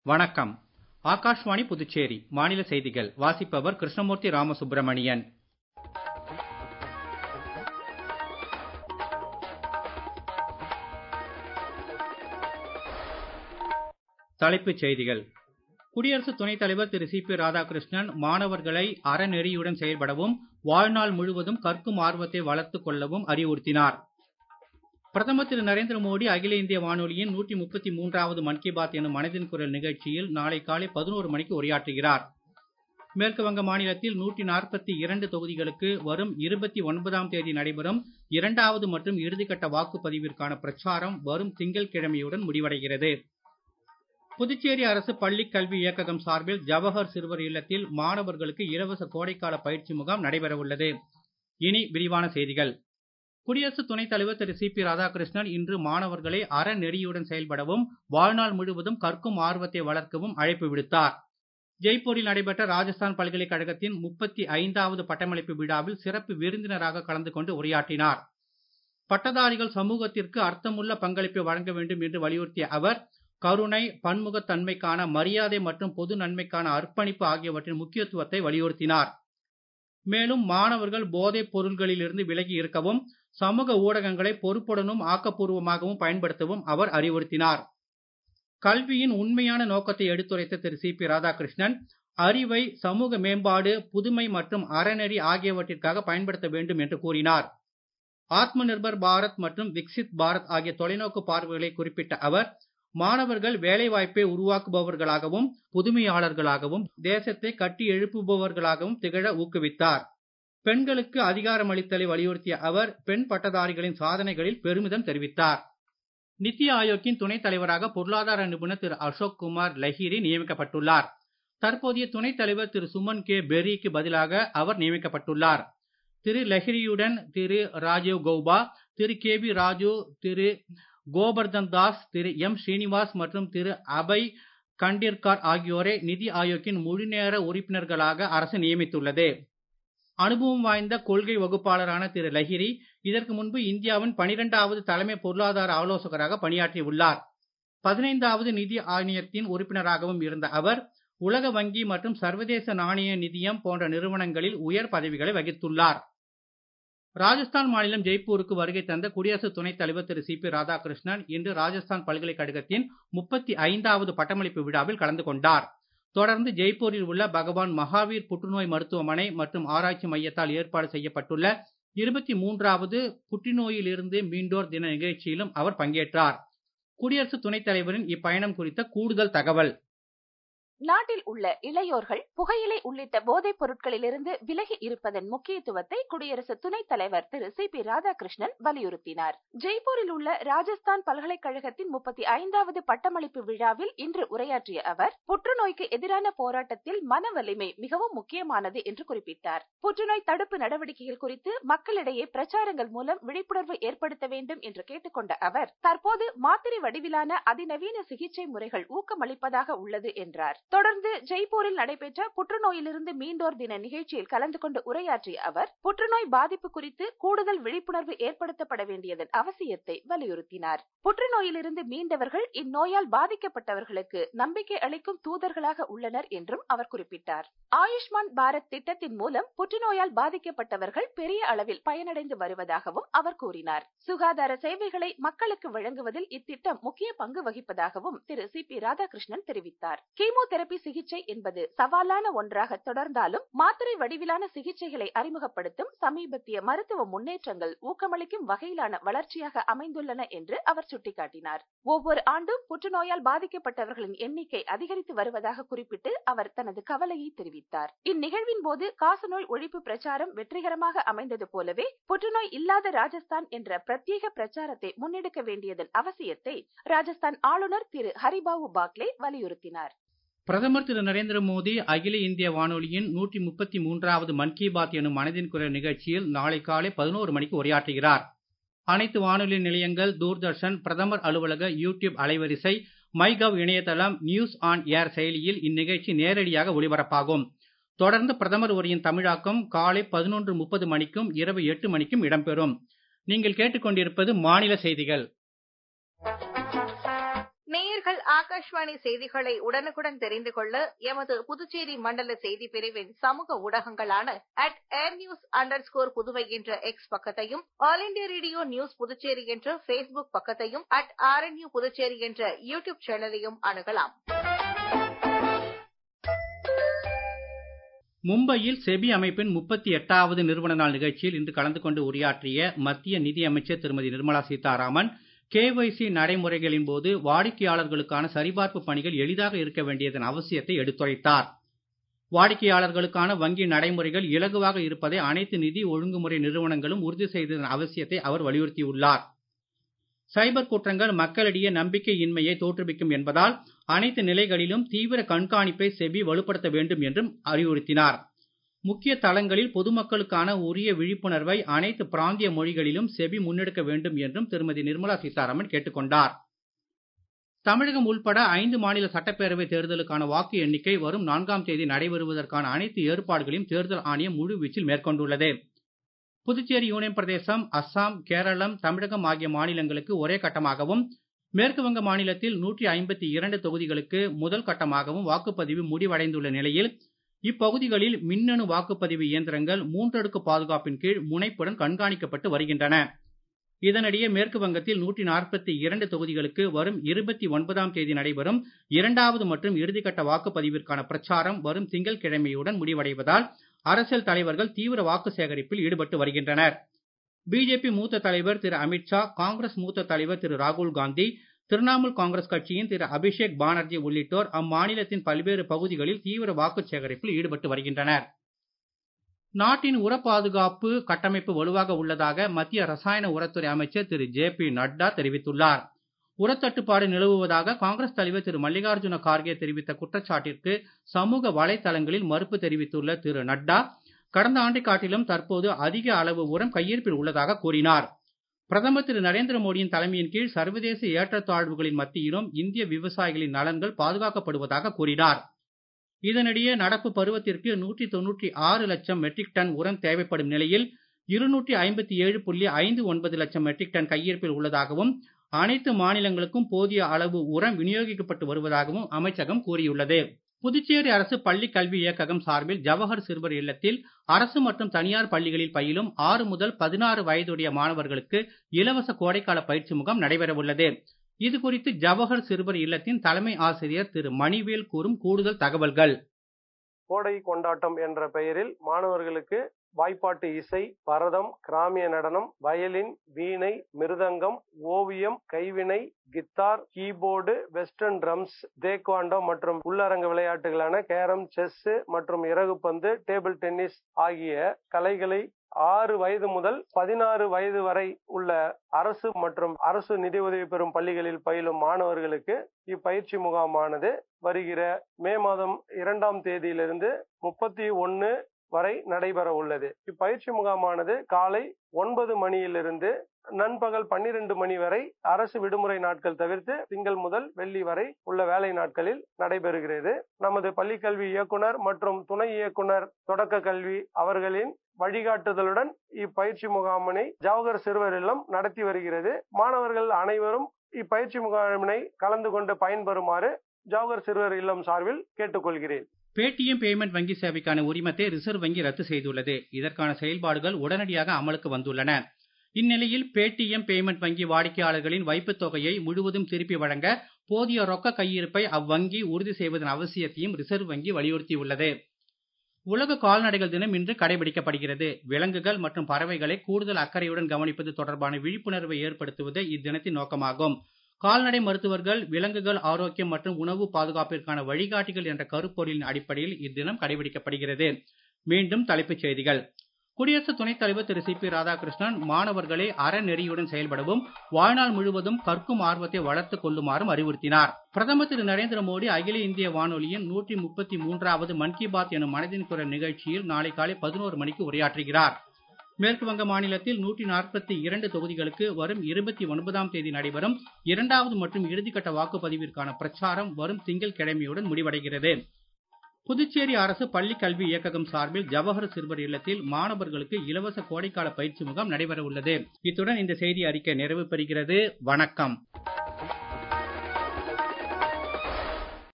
வணக்கம் ஆகாஷ்வாணி புதுச்சேரி மாநில செய்திகள் வாசிப்பவர் கிருஷ்ணமூர்த்தி ராமசுப்ரமணியன் தலைப்புச் செய்திகள் குடியரசு துணைத் தலைவர் திரு சி பி ராதாகிருஷ்ணன் மாணவர்களை அறநெறியுடன் செயல்படவும் வாழ்நாள் முழுவதும் கற்கும் ஆர்வத்தை வளர்த்துக் கொள்ளவும் அறிவுறுத்தினார் பிரதமர் திரு நரேந்திர மோடி அகில இந்திய வானொலியின் நூற்றி முப்பத்தி மூன்றாவது மன் கி பாத் எனும் மனதின் குரல் நிகழ்ச்சியில் நாளை காலை பதினோரு மணிக்கு உரையாற்றுகிறார் மேற்கு வங்க மாநிலத்தில் நூற்றி நாற்பத்தி இரண்டு தொகுதிகளுக்கு வரும் இருபத்தி ஒன்பதாம் தேதி நடைபெறும் இரண்டாவது மற்றும் இறுதிக்கட்ட வாக்குப்பதிவிற்கான பிரச்சாரம் வரும் திங்கட்கிழமையுடன் முடிவடைகிறது புதுச்சேரி அரசு பள்ளிக் கல்வி இயக்ககம் சார்பில் ஜவஹர் சிறுவர் இல்லத்தில் மாணவர்களுக்கு இலவச கோடைக்கால பயிற்சி முகாம் நடைபெற உள்ளது இனி விரிவான செய்திகள் குடியரசு துணைத் தலைவர் திரு சி பி ராதாகிருஷ்ணன் இன்று மாணவர்களை அறநெறியுடன் செயல்படவும் வாழ்நாள் முழுவதும் கற்கும் ஆர்வத்தை வளர்க்கவும் அழைப்பு விடுத்தார் ஜெய்ப்பூரில் நடைபெற்ற ராஜஸ்தான் பல்கலைக்கழகத்தின் முப்பத்தி ஐந்தாவது பட்டமளிப்பு விழாவில் சிறப்பு விருந்தினராக கலந்து கொண்டு உரையாற்றினார் பட்டதாரிகள் சமூகத்திற்கு அர்த்தமுள்ள பங்களிப்பை வழங்க வேண்டும் என்று வலியுறுத்திய அவர் கருணை பன்முகத்தன்மைக்கான மரியாதை மற்றும் பொது நன்மைக்கான அர்ப்பணிப்பு ஆகியவற்றின் முக்கியத்துவத்தை வலியுறுத்தினார் மேலும் மாணவர்கள் போதைப் பொருள்களிலிருந்து விலகி இருக்கவும் சமூக ஊடகங்களை பொறுப்புடனும் ஆக்கப்பூர்வமாகவும் பயன்படுத்தவும் அவர் அறிவுறுத்தினார் கல்வியின் உண்மையான நோக்கத்தை எடுத்துரைத்த திரு சி பி ராதாகிருஷ்ணன் அறிவை சமூக மேம்பாடு புதுமை மற்றும் அறநெறி ஆகியவற்றிற்காக பயன்படுத்த வேண்டும் என்று கூறினார் ஆத்ம நிர்பர் பாரத் மற்றும் விக்சித் பாரத் ஆகிய தொலைநோக்கு பார்வைகளை குறிப்பிட்ட அவர் மாணவர்கள் வேலைவாய்ப்பை உருவாக்குபவர்களாகவும் புதுமையாளர்களாகவும் தேசத்தை கட்டி எழுப்புபவர்களாகவும் திகழ ஊக்குவித்தார் பெண்களுக்கு அதிகாரம் அளித்தலை வலியுறுத்திய அவர் பெண் பட்டதாரிகளின் சாதனைகளில் பெருமிதம் தெரிவித்தார் நித்தி ஆயோக்கின் துணைத் தலைவராக பொருளாதார நிபுணர் திரு அசோக் குமார் லஹிரி நியமிக்கப்பட்டுள்ளார் தற்போதைய துணைத் தலைவர் திரு சுமன் கே பெர்ரிக்கு பதிலாக அவர் நியமிக்கப்பட்டுள்ளார் திரு லஹிரியுடன் திரு ராஜீவ் கௌபா திரு கே பி ராஜு திரு கோபர்தன் தாஸ் திரு எம் ஸ்ரீனிவாஸ் மற்றும் திரு அபய் கண்டிர்கார் ஆகியோரை நிதி ஆயோக்கின் முழுநேர உறுப்பினர்களாக அரசு நியமித்துள்ளது அனுபவம் வாய்ந்த கொள்கை வகுப்பாளரான திரு லஹிரி இதற்கு முன்பு இந்தியாவின் பனிரெண்டாவது தலைமை பொருளாதார ஆலோசகராக பணியாற்றி உள்ளார் பதினைந்தாவது நிதி ஆணையத்தின் உறுப்பினராகவும் இருந்த அவர் உலக வங்கி மற்றும் சர்வதேச நாணய நிதியம் போன்ற நிறுவனங்களில் உயர் பதவிகளை வகித்துள்ளார் ராஜஸ்தான் மாநிலம் ஜெய்ப்பூருக்கு வருகை தந்த குடியரசு துணைத் தலைவர் திரு சி பி ராதாகிருஷ்ணன் இன்று ராஜஸ்தான் பல்கலைக்கழகத்தின் முப்பத்தி ஐந்தாவது பட்டமளிப்பு விழாவில் கலந்து கொண்டார் தொடர்ந்து ஜெய்ப்பூரில் உள்ள பகவான் மகாவீர் புற்றுநோய் மருத்துவமனை மற்றும் ஆராய்ச்சி மையத்தால் ஏற்பாடு செய்யப்பட்டுள்ள இருபத்தி மூன்றாவது புற்றுநோயிலிருந்து மீண்டோர் தின நிகழ்ச்சியிலும் அவர் பங்கேற்றார் குடியரசு துணைத் தலைவரின் இப்பயணம் குறித்த கூடுதல் தகவல் நாட்டில் உள்ள இளையோர்கள் புகையிலை உள்ளிட்ட போதைப் பொருட்களிலிருந்து விலகி இருப்பதன் முக்கியத்துவத்தை குடியரசு துணைத் தலைவர் திரு சி பி ராதாகிருஷ்ணன் வலியுறுத்தினார் ஜெய்ப்பூரில் உள்ள ராஜஸ்தான் பல்கலைக்கழகத்தின் முப்பத்தி ஐந்தாவது பட்டமளிப்பு விழாவில் இன்று உரையாற்றிய அவர் புற்றுநோய்க்கு எதிரான போராட்டத்தில் மன வலிமை மிகவும் முக்கியமானது என்று குறிப்பிட்டார் புற்றுநோய் தடுப்பு நடவடிக்கைகள் குறித்து மக்களிடையே பிரச்சாரங்கள் மூலம் விழிப்புணர்வு ஏற்படுத்த வேண்டும் என்று கேட்டுக்கொண்ட அவர் தற்போது மாத்திரை வடிவிலான அதிநவீன சிகிச்சை முறைகள் ஊக்கமளிப்பதாக உள்ளது என்றார் தொடர்ந்து ஜெய்ப்பூரில் நடைபெற்ற புற்றுநோயிலிருந்து மீண்டோர் தின நிகழ்ச்சியில் கலந்து கொண்டு உரையாற்றிய அவர் புற்றுநோய் பாதிப்பு குறித்து கூடுதல் விழிப்புணர்வு ஏற்படுத்தப்பட வேண்டியதன் அவசியத்தை வலியுறுத்தினார் புற்றுநோயிலிருந்து மீண்டவர்கள் இந்நோயால் பாதிக்கப்பட்டவர்களுக்கு நம்பிக்கை அளிக்கும் தூதர்களாக உள்ளனர் என்றும் அவர் குறிப்பிட்டார் ஆயுஷ்மான் பாரத் திட்டத்தின் மூலம் புற்றுநோயால் பாதிக்கப்பட்டவர்கள் பெரிய அளவில் பயனடைந்து வருவதாகவும் அவர் கூறினார் சுகாதார சேவைகளை மக்களுக்கு வழங்குவதில் இத்திட்டம் முக்கிய பங்கு வகிப்பதாகவும் திரு சி பி ராதாகிருஷ்ணன் தெரிவித்தார் கீமோ தெரப்பி சிகிச்சை என்பது சவாலான ஒன்றாக தொடர்ந்தாலும் மாத்திரை வடிவிலான சிகிச்சைகளை அறிமுகப்படுத்தும் சமீபத்திய மருத்துவ முன்னேற்றங்கள் ஊக்கமளிக்கும் வகையிலான வளர்ச்சியாக அமைந்துள்ளன என்று அவர் சுட்டிக்காட்டினார் ஒவ்வொரு ஆண்டும் புற்றுநோயால் பாதிக்கப்பட்டவர்களின் எண்ணிக்கை அதிகரித்து வருவதாக குறிப்பிட்டு அவர் தனது கவலையை தெரிவித்தார் இந்நிகழ்வின் போது காசநோய் ஒழிப்பு பிரச்சாரம் வெற்றிகரமாக அமைந்தது போலவே புற்றுநோய் இல்லாத ராஜஸ்தான் என்ற பிரத்யேக பிரச்சாரத்தை முன்னெடுக்க வேண்டியதன் அவசியத்தை ராஜஸ்தான் ஆளுநர் திரு ஹரிபாபு பாக்லே வலியுறுத்தினார் பிரதமர் திரு நரேந்திர மோடி அகில இந்திய வானொலியின் நூற்றி முப்பத்தி மூன்றாவது மன் கி பாத் எனும் மனதின் குரல் நிகழ்ச்சியில் நாளை காலை பதினோரு மணிக்கு உரையாற்றுகிறார் அனைத்து வானொலி நிலையங்கள் தூர்தர்ஷன் பிரதமர் அலுவலக யூடியூப் அலைவரிசை மைகவ் இணையதளம் நியூஸ் ஆன் ஏர் செயலியில் இந்நிகழ்ச்சி நேரடியாக ஒளிபரப்பாகும் தொடர்ந்து பிரதமர் உரையின் தமிழாக்கம் காலை பதினொன்று முப்பது மணிக்கும் இரவு எட்டு மணிக்கும் இடம்பெறும் நீங்கள் கேட்டுக்கொண்டிருப்பது மாநில செய்திகள் நேயர்கள் ஆகாஷ்வாணி செய்திகளை உடனுக்குடன் தெரிந்து கொள்ள எமது புதுச்சேரி மண்டல செய்தி பிரிவின் சமூக ஊடகங்களான at air news underscore Puduvai என்ற எக்ஸ் பக்கத்தையும் all India radio news Puducherry என்ற பேஸ்புக் பக்கத்தையும் அட் ஆர்என்யூ புதுச்சேரி என்ற யூடியூப் சேனலையும் அணுகலாம் மும்பையில் செபி அமைப்பின் முப்பத்தி எட்டாவது நிறுவன நாள் நிகழ்ச்சியில் இன்று கலந்து கொண்டு உரையாற்றிய மத்திய நிதி அமைச்சர் திருமதி நிர்மலா சீதாராமன் கேஒய்சி நடைமுறைகளின் போது வாடிக்கையாளர்களுக்கான சரிபார்ப்பு பணிகள் எளிதாக இருக்க வேண்டியதன் அவசியத்தை எடுத்துரைத்தார் வாடிக்கையாளர்களுக்கான வங்கி நடைமுறைகள் இலகுவாக இருப்பதை அனைத்து நிதி ஒழுங்குமுறை நிறுவனங்களும் உறுதி செய்ததன் அவசியத்தை அவர் வலியுறுத்தியுள்ளார் சைபர் குற்றங்கள் மக்களிடையே நம்பிக்கை இன்மையை தோற்றுவிக்கும் என்பதால் அனைத்து நிலைகளிலும் தீவிர கண்காணிப்பை செபி வலுப்படுத்த வேண்டும் என்றும் அறிவுறுத்தினார் முக்கிய தளங்களில் பொதுமக்களுக்கான உரிய விழிப்புணர்வை அனைத்து பிராந்திய மொழிகளிலும் செபி முன்னெடுக்க வேண்டும் என்றும் திருமதி நிர்மலா சீதாராமன் கேட்டுக்கொண்டார் தமிழகம் உள்பட ஐந்து மாநில சட்டப்பேரவை தேர்தலுக்கான வாக்கு எண்ணிக்கை வரும் நான்காம் தேதி நடைபெறுவதற்கான அனைத்து ஏற்பாடுகளையும் தேர்தல் ஆணையம் முழுவீச்சில் மேற்கொண்டுள்ளது புதுச்சேரி யூனியன் பிரதேசம் அஸ்ஸாம் கேரளம் தமிழகம் ஆகிய மாநிலங்களுக்கு ஒரே கட்டமாகவும் மேற்கு வங்க மாநிலத்தில் நூற்றி ஐம்பத்தி இரண்டு தொகுதிகளுக்கு முதல் கட்டமாகவும் வாக்குப்பதிவு முடிவடைந்துள்ள நிலையில் இப்பகுதிகளில் மின்னணு வாக்குப்பதிவு இயந்திரங்கள் மூன்றடுக்கு பாதுகாப்பின் கீழ் முனைப்புடன் கண்காணிக்கப்பட்டு வருகின்றன இதனிடையே மேற்கு வங்கத்தில் நூற்றி நாற்பத்தி இரண்டு தொகுதிகளுக்கு வரும் இருபத்தி ஒன்பதாம் தேதி நடைபெறும் இரண்டாவது மற்றும் இறுதிக்கட்ட வாக்குப்பதிவிற்கான பிரச்சாரம் வரும் திங்கட்கிழமையுடன் முடிவடைவதால் அரசியல் தலைவர்கள் தீவிர வாக்கு சேகரிப்பில் ஈடுபட்டு வருகின்றனர் பிஜேபி மூத்த தலைவர் திரு அமித்ஷா காங்கிரஸ் மூத்த தலைவர் திரு ராகுல் காந்தி திரிணாமுல் காங்கிரஸ் கட்சியின் திரு அபிஷேக் பானர்ஜி உள்ளிட்டோர் அம்மாநிலத்தின் பல்வேறு பகுதிகளில் தீவிர வாக்கு சேகரிப்பில் ஈடுபட்டு வருகின்றனர் நாட்டின் உர பாதுகாப்பு கட்டமைப்பு வலுவாக உள்ளதாக மத்திய ரசாயன உரத்துறை அமைச்சர் திரு ஜே பி நட்டா தெரிவித்துள்ளார் உரத்தட்டுப்பாடு நிலவுவதாக காங்கிரஸ் தலைவர் திரு மல்லிகார்ஜுன கார்கே தெரிவித்த குற்றச்சாட்டிற்கு சமூக வலைதளங்களில் மறுப்பு தெரிவித்துள்ள திரு நட்டா கடந்த ஆண்டை காட்டிலும் தற்போது அதிக அளவு உரம் கையிருப்பில் உள்ளதாக கூறினார் பிரதமர் திரு நரேந்திர மோடியின் தலைமையின் கீழ் சர்வதேச ஏற்றத்தாழ்வுகளின் மத்தியிலும் இந்திய விவசாயிகளின் நலன்கள் பாதுகாக்கப்படுவதாக கூறினார் இதனிடையே நடப்பு பருவத்திற்கு நூற்றி தொன்னூற்றி ஆறு லட்சம் மெட்ரிக் டன் உரம் தேவைப்படும் நிலையில் இருநூற்றி ஐம்பத்தி ஏழு புள்ளி ஐந்து ஒன்பது லட்சம் மெட்ரிக் டன் கையிருப்பில் உள்ளதாகவும் அனைத்து மாநிலங்களுக்கும் போதிய அளவு உரம் விநியோகிக்கப்பட்டு வருவதாகவும் அமைச்சகம் கூறியுள்ளது புதுச்சேரி அரசு பள்ளி கல்வி இயக்ககம் சார்பில் ஜவஹர் சிறுவர் இல்லத்தில் அரசு மற்றும் தனியார் பள்ளிகளில் பயிலும் ஆறு முதல் பதினாறு வயதுடைய மாணவர்களுக்கு இலவச கோடைக்கால பயிற்சி முகாம் நடைபெறவுள்ளது இது குறித்து ஜவஹர் சிறுவர் இல்லத்தின் தலைமை ஆசிரியர் திரு மணிவேல் கூறும் கூடுதல் தகவல்கள் கோடை கொண்டாட்டம் என்ற பெயரில் மாணவர்களுக்கு வாய்ப்பாட்டு இசை பரதம் கிராமிய நடனம் வயலின் வீணை மிருதங்கம் ஓவியம் கைவினை guitar keyboard western drums taekwondo மற்றும் உள்ளரங்க விளையாட்டுகளான கேரம் செஸ் மற்றும் இறகுப்பந்து டேபிள் டென்னிஸ் ஆகிய கலைகளை ஆறு வயது முதல் பதினாறு வயது வரை உள்ள அரசு மற்றும் அரசு நிதி உதவி பெறும் பள்ளிகளில் பயிலும் மாணவர்களுக்கு இப்பயிற்சி முகாமானது வருகிற மே மாதம் இரண்டாம் தேதியிலிருந்து முப்பத்தி ஒன்னு வரை நடைபெற உள்ளது இப்பயிற்சி முகாமானது காலை ஒன்பது மணியிலிருந்து நண்பகல் பன்னிரண்டு மணி வரை அரசு விடுமுறை நாட்கள் தவிர்த்து திங்கள் முதல் வெள்ளி வரை உள்ள வேலை நாட்களில் நடைபெறுகிறது நமது பள்ளிக்கல்வி இயக்குனர் மற்றும் துணை இயக்குனர் தொடக்க கல்வி அவர்களின் வழிகாட்டுதலுடன் இப்பயிற்சி முகாமினை ஜவஹர் சிறுவர் இல்லம் நடத்தி வருகிறது மாணவர்கள் அனைவரும் இப்பயிற்சி முகாமினை கலந்து கொண்டு பயன்பெறுமாறு ஜவஹர் சிறுவர் இல்லம் சார்பில் கேட்டுக்கொள்கிறேன் பேடிஎம் பேமெண்ட் வங்கி சேவைக்கான உரிமத்தை ரிசர்வ் வங்கி ரத்து செய்துள்ளது இதற்கான செயல்பாடுகள் உடனடியாக அமலுக்கு வந்துள்ளன இந்நிலையில் பேடிஎம் பேமெண்ட் வங்கி வாடிக்கையாளர்களின் வைப்புத் தொகையை முழுவதும் திருப்பி வழங்க போதிய ரொக்க கையிருப்பை அவ்வங்கி உறுதி செய்வதன் அவசியத்தையும் ரிசர்வ் வங்கி வலியுறுத்தியுள்ளது உலக கால்நடைகள் தினம் இன்று கடைபிடிக்கப்படுகிறது விலங்குகள் மற்றும் பறவைகளை கூடுதல் அக்கறையுடன் கவனிப்பது தொடர்பான விழிப்புணர்வை ஏற்படுத்துவது இத்தினத்தின் நோக்கமாகும் கால்நடை மருத்துவர்கள் விலங்குகள் ஆரோக்கியம் மற்றும் உணவு பாதுகாப்பிற்கான வழிகாட்டிகள் என்ற கருப்பொருளின் அடிப்படையில் இத்தினம் கடைபிடிக்கப்படுகிறது மீண்டும் தலைப்புச் செய்திகள் குடியரசு துணைத் தலைவர் திரு சி பி ராதாகிருஷ்ணன் மாணவர்களை அறநெறியுடன் செயல்படவும் வாழ்நாள் முழுவதும் கற்கும் ஆர்வத்தை வளர்த்துக் கொள்ளுமாறும் அறிவுறுத்தினார் பிரதமர் திரு நரேந்திர மோடி அகில இந்திய வானொலியின் நூற்றி முப்பத்தி மூன்றாவது மன் கி பாத் எனும் மனதின் குரல் நிகழ்ச்சியில் நாளை காலை பதினோரு மணிக்கு உரையாற்றுகிறார் மேற்கு வங்க மாநிலத்தில் நூற்றி நாற்பத்தி இரண்டு தொகுதிகளுக்கு வரும் இருபத்தி ஒன்பதாம் தேதி நடைபெறும் இரண்டாவது மற்றும் இறுதிக்கட்ட வாக்குப்பதிவிற்கான பிரச்சாரம் வரும் திங்கள் கிழமையுடன் முடிவடைகிறது புதுச்சேரி அரசு பள்ளி கல்வி இயக்ககம் சார்பில் ஜவஹர் சிறுவர் இல்லத்தில் மாணவர்களுக்கு இலவச கோடைக்கால பயிற்சி முகாம் நடைபெற உள்ளது இத்துடன் இந்த செய்தி அறிக்கை நிறைவு பெறுகிறது வணக்கம்